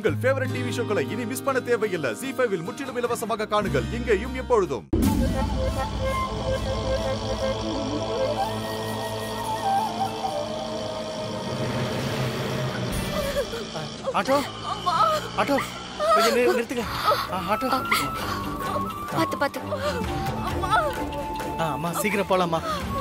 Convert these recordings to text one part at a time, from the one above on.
உங்கள் favourite TV ஷோக்களை இனி miss பண்ண தேவையில்லை ஜி ஃபைவில் முற்றிலும் இலவசமாக காணுங்கள் இங்கேயும் எப்பொழுதும் ஆட்டோ ஆட்டோ கொஞ்சம் நிறு- நிறுத்துங்க ஆ, ஆட்டோ பாத்து பாத்து ஆ அம்மா சீக்கிரம் போலாம்மா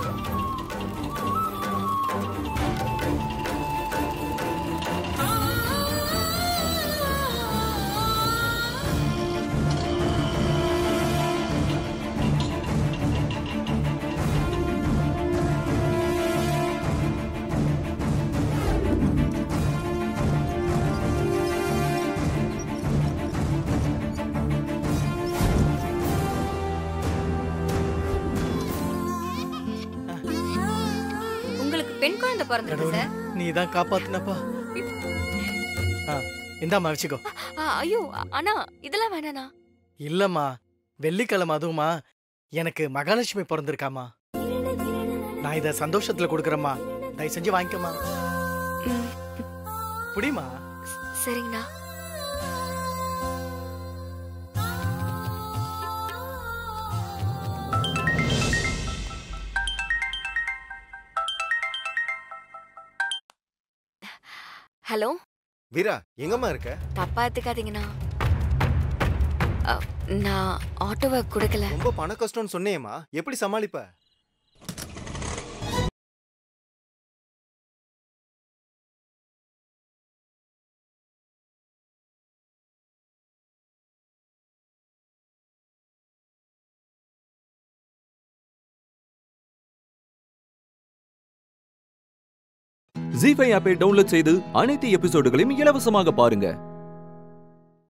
உங்களுக்கு பெண் குழந்தை பிறந்திருக்கு கடவுளே சார் நீ தான் காப்பாத்துனப்பா ஆ இந்தாம்மா வச்சுக்கோ ஆ, ஐயோ அண்ணா இதெல்லாம் வேணாண்ணா இல்லம்மா வெள்ளிக்கிழமை அதுவுமா எனக்கு மகாலட்சுமி பிறந்திருக்காமா நான் இத சந்தோஷத்துல கொடுக்குறேம்மா தயவு செஞ்சு வாங்கிக்கம்மா ம், புடிமா சரிங்கண்ணா ஹலோ வீரா எங்கம்மா இருக்க தப்பா எடுத்துக்காதீங்கண்ணா அ, நான் ஆட்டோவை கொடுக்கல ரொம்ப பண கஷ்டம்னு சொன்னேம்மா எப்படி சமாளிப்ப ஜி ஃபைவ் ஆப்பை டவுன்லோட் செய்து அனைத்து எபிசோடுகளையும் இலவசமாக பாருங்க